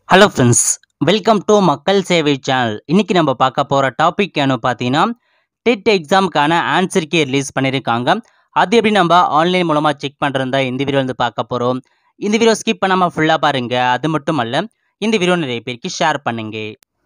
hello friends welcome to மக்கள் சேவை channel இன்னைக்கு நம்ம பார்க்க போகிற டாபிக் என்ன பார்த்தீங்கன்னா டெட் எக்ஸாமுக்கான ஆன்சர் கீ ரிலீஸ் பண்ணியிருக்காங்க அது எப்படி நம்ம ஆன்லைன் மூலமாக செக் பண்ணுறதா இந்த வீடியோ வந்து பார்க்க போகிறோம் இந்த வீடியோ ஸ்கிப் பண்ணாமல் ஃபுல்லாக பாருங்கள் அது மட்டும் அல்ல இந்த வீடியோ நிறைய பேருக்கு ஷேர் பண்ணுங்க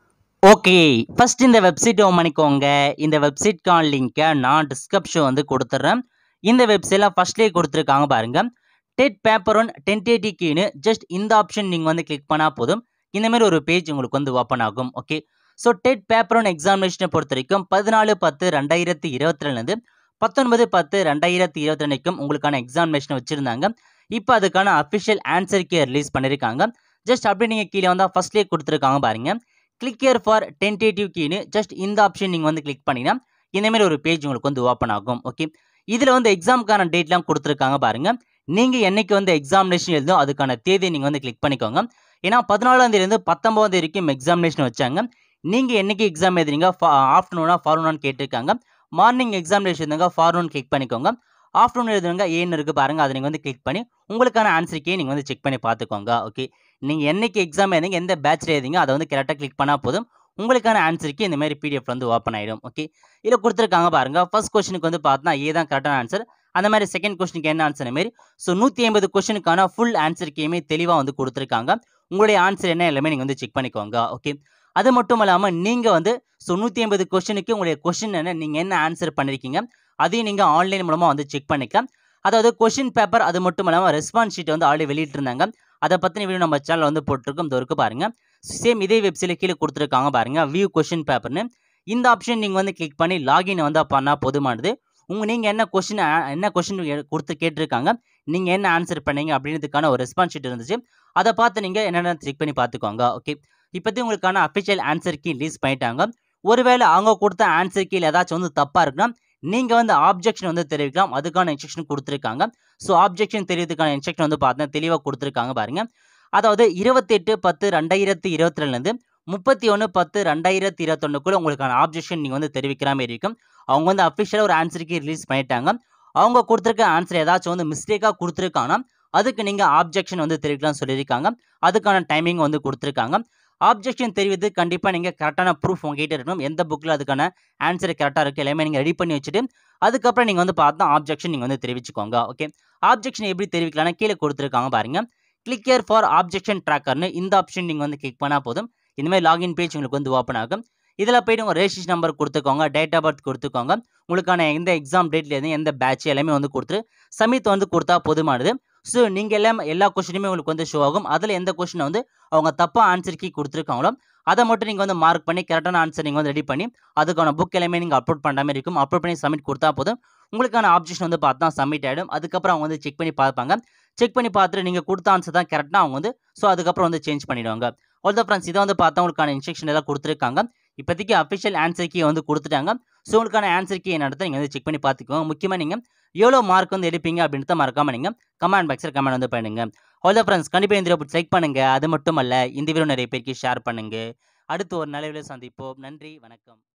ஓகே ஃபர்ஸ்ட் இந்த வெப்சைட் ஓன் பண்ணிக்கோங்க இந்த வெப்சைட்கான லிங்க்கை நான் டிஸ்கிரிப்ஷன் வந்து கொடுத்துட்றேன் இந்த வெப்சைட்டில் ஃபர்ஸ்ட்லேயே கொடுத்துருக்காங்க பாருங்கள் டெட் பேப்பர் ஒன் டென்டேட்டி கீனு ஜஸ்ட் இந்த ஆப்ஷன் நீங்கள் வந்து கிளிக் பண்ணால் போதும் இந்த மாதிரி ஒரு பேஜ் உங்களுக்கு வந்து ஓப்பன் ஆகும் okay so TET paper one எக்ஸாமினேஷனை பொறுத்த வரைக்கும் பதினாலு பத்து ரெண்டாயிரத்தி இருபத்தி ரெண்டுலேருந்து பத்தொன்பது பத்து ரெண்டாயிரத்தி இருபத்தி ரெண்டுக்கும் உங்களுக்கான எக்ஸாமினேஷன் வச்சுருந்தாங்க இப்போ அதுக்கான அஃபிஷியல் ஆன்சர் கே ரிலீஸ் பண்ணியிருக்காங்க ஜஸ்ட் அப்படி நீங்கள் கீழே வந்தால் ஃபர்ஸ்ட்லேயே கொடுத்துருக்காங்க பாருங்க கிளிக் இயர் ஃபார் டென்டேட்டிவ் கீனு ஜஸ்ட் இந்த ஆப்ஷன் நீங்கள் வந்து கிளிக் பண்ணினா இந்த மாதிரி ஒரு பேஜ் உங்களுக்கு வந்து ஓப்பன் ஆகும் ஓகே இதில் வந்து எக்ஸாமுக்கான டேட்லாம் கொடுத்துருக்காங்க பாருங்க நீங்கள் என்னைக்கு வந்து எக்ஸாமினேஷன் எழுதோ அதுக்கான தேதியை நீங்கள் வந்து கிளிக் பண்ணிக்கோங்க ஏன்னா பதினாலாம் தேதியிலேருந்து பத்தொம்போது வரைக்கும் எக்ஸாமினேஷன் வச்சாங்க நீங்கள் என்னைக்கு எக்ஸாம் எழுதுறீங்க ஆஃப்டர்நூனா ஃபார்னூனான்னு கேட்டிருக்காங்க மார்னிங் எக்ஸாமினேஷன் இருந்தாங்க ஃபார்னூன் கிளிக் பண்ணிக்கோங்க ஆஃப்டர்நூன் எழுதுங்க ஏன்னு இருக்குது பாருங்கள் அதை நீங்கள் வந்து கிளிக் பண்ணி உங்களுக்கான ஆன்சருக்கே நீங்கள் வந்து செக் பண்ணி பார்த்துக்கோங்க ஓகே நீங்கள் என்னைக்கு எக்ஸாம் எழுதுங்க எந்த பேட்சில் எழுதிங்க அதை வந்து கரெக்டாக கிளிக் பண்ணால் போதும் உங்களுக்கான ஆன்சருக்கு இந்த மாதிரி பிடிஎஃப் வந்து ஓப்பன் ஆகிடும் ஓகே இதில் கொடுத்துருக்காங்க பாருங்கள் ஃபர்ஸ்ட் கொஸ்டினுக்கு வந்து பார்த்தா ஏ தான் கரெக்டான ஆன்சர் அந்த மாதிரி செகண்ட் கொஸ்டினுக்கு என்ன ஆன்சர் மாரி ஸோ நூற்றி ஐம்பது கொஸ்டினுக்கான ஃபுல் ஆன்சருக்கையுமே தெளிவாக வந்து கொடுத்துருக்காங்க உங்களுடைய ஆன்சர் என்ன எல்லாமே நீங்கள் வந்து செக் பண்ணிக்கோங்க ஓகே அது மட்டும் இல்லாமல் நீங்கள் வந்து ஸோ நூற்றி ஐம்பது கொஸ்டினுக்கு உங்களுடைய கொஸ்டின் என்ன நீங்கள் என்ன ஆன்சர் பண்ணியிருக்கீங்க அதையும் நீங்கள் ஆன்லைன் மூலமாக வந்து செக் பண்ணிக்கலாம் அதாவது கொஷின் பேப்பர் அது மட்டும் இல்லாமல் ரெஸ்பான்ஸ் ஷீட் வந்து ஆல்ரெடி வெளியிட்டிருந்தாங்க அதை பற்றின வீடியோ நம்ம சேனல் வந்து போட்டிருக்கோம் இந்த இருக்கு பாருங்க சேம் இதே வெப்சைட்டில் கீழே கொடுத்துருக்காங்க பாருங்க வியூ கொஷின் பேப்பர்னு இந்த ஆப்ஷன் நீங்கள் வந்து கிளிக் பண்ணி லாகின் வந்து பண்ணால் போதுமானது உங்கள் நீங்கள் என்ன கொஷின் என்ன கொஷின் கொடுத்து கேட்டிருக்காங்க நீங்கள் என்ன ஆன்சர் பண்ணீங்க அப்படின்றதுக்கான ஒரு ரெஸ்பான்ஸ் ஷீட் இருந்துச்சு அதை பார்த்து நீங்கள் என்னென்ன செக் பண்ணி பார்த்துக்கோங்க ஓகே இப்போதைக்கு உங்களுக்கான அஃபிஷியல் ஆன்சர் கீ ரிலீஸ் பண்ணிட்டாங்க ஒருவேளை அவங்க கொடுத்த ஆன்சர் கீழ் ஏதாச்சும் வந்து தப்பாக இருக்குன்னா நீங்கள் வந்து ஆப்ஜெக்ஷன் வந்து தெரிவிக்கலாம் அதுக்கான இன்ஸ்ட்ரக்ஷன் கொடுத்துருக்காங்க ஸோ ஆப்ஜெக்ஷன் தெரிவிக்கிறதுக்கான இன்ஸ்ட்ரக்ஷன் வந்து பார்த்தா தெளிவாக கொடுத்துருக்காங்க பாருங்க அதாவது இருபத்தெட்டு பத்து ரெண்டாயிரத்தி இருபத்தி ரெண்டுலேருந்து முப்பத்தி ஒன்று பத்து ரெண்டாயிரத்தி இருபத்தொன்னுக்குள்ள உங்களுக்கான ஆப்ஜெக்ஷன் நீங்கள் வந்து தெரிவிக்கிற மாதிரி இருக்கும் அவங்க வந்து அஃபிஷியலாக ஒரு ஆன்சருக்கு ரிலீஸ் பண்ணிட்டாங்க அவங்க கொடுத்துருக்க ஆன்சர் ஏதாச்சும் வந்து மிஸ்டேக்காக கொடுத்துருக்காங்கன்னா அதுக்கு நீங்கள் ஆப்ஜெக்ஷன் வந்து தெரிவிக்கலாம் சொல்லியிருக்காங்க அதுக்கான டைமிங் வந்து கொடுத்துருக்காங்க ஆப்ஜெக்ஷன் தெரிவித்து கண்டிப்பாக நீங்கள் கரெக்டான ப்ரூஃப் உங்ககிட்ட இருக்கணும் எந்த புக்கில் அதுக்கான ஆன்சர் கரெக்டாக இருக்குது எல்லாமே நீங்கள் ரெடி பண்ணி வச்சுட்டு அதுக்கப்புறம் நீங்கள் வந்து பார்த்தா ஆப்ஜெக்ஷன் நீங்கள் வந்து தெரிவிச்சுக்கோங்க ஓகே ஆப்ஜெக்ஷன் எப்படி தெரிவிக்கலாம்னா கீழே கொடுத்துருக்காங்க பாருங்க கிளிக் இயர் ஃபார் ஆப்ஜெக்ஷன் ட்ராக்கர்னு இந்த ஆப்ஷன் நீங்கள் வந்து கிளிக் பண்ணால் போதும் இந்த மாதிரி லாகின் பேஜ் உங்களுக்கு வந்து ஓப்பன் ஆகும் இதில் போய்ட்டு உங்கள் ரெஜிஸ்ட்ரேஷன் நம்பர் கொடுத்துக்கோங்க டேட் ஆஃப் பர்த் கொடுத்துக்கோங்க உங்களுக்கான எந்த எக்ஸாம் டேட்ல இருந்து எந்த பேட்ச் எல்லாமே வந்து கொடுத்துரு சமித் வந்து கொடுத்தா போதுமானது ஸோ நீங்கள் எல்லாம் எல்லா கொஸ்டினுமே உங்களுக்கு வந்து ஷோ ஆகும் அதில் எந்த கொஸ்டினை வந்து அவங்க தப்பாக ஆன்சர் கீ கொடுத்துருக்காங்களோ அதை மட்டும் நீங்கள் வந்து மார்க் பண்ணி கரெக்டான ஆன்சர் நீங்கள் வந்து ரெடி பண்ணி அதுக்கான புக் எல்லாமே நீங்கள் அப்லோட் பண்ணுற மாதிரி இருக்கும் அப்லோட் பண்ணி சப்மிட் கொடுத்தா போதும் உங்களுக்கான ஆப்ஜெக்ஷன் வந்து பார்த்தா சப்மிட் ஆகிடும் அதுக்கப்புறம் அவங்க வந்து செக் பண்ணி பார்ப்பாங்க செக் பண்ணி பார்த்துட்டு நீங்கள் கொடுத்த ஆன்சர் தான் கரெக்டாக அவங்க வந்து ஸோ அதுக்கப்புறம் வந்து சேஞ்ச் பண்ணிடுவாங்க ஆல் த ஃப்ரெண்ட்ஸ் இதை வந்து பார்த்தா உங்களுக்கான இன்ஸ்ட்ரக்ஷன் எல்லாம் கொடுத்துருக்காங்க இப்போதைக்கு அஃபிஷியல் ஆன்சர் கீ வந்து கொடுத்துட்டாங்க ஸோ உங்களுக்கான ஆன்சர் கீ என்னத்தை நீங்கள் வந்து செக் பண்ணி பார்த்துக்கோங்க முக்கியமாக நீங்கள் எவ்வளோ மார்க் வந்து எடுப்பீங்க அப்படின்றத மறக்காம நீங்கள் கமெண்ட் பாக்ஸில் கமெண்ட் வந்து பண்ணுங்க ஆல் த ஃப்ரெண்ட்ஸ் கண்டிப்பாக இந்த வீடியோ லைக் பண்ணுங்க அது மட்டும் அல்ல இந்த வீடியோ நிறைய பேருக்கு ஷேர் பண்ணுங்க அடுத்து ஒரு நல்ல வீடியோ சந்திப்போம் நன்றி வணக்கம்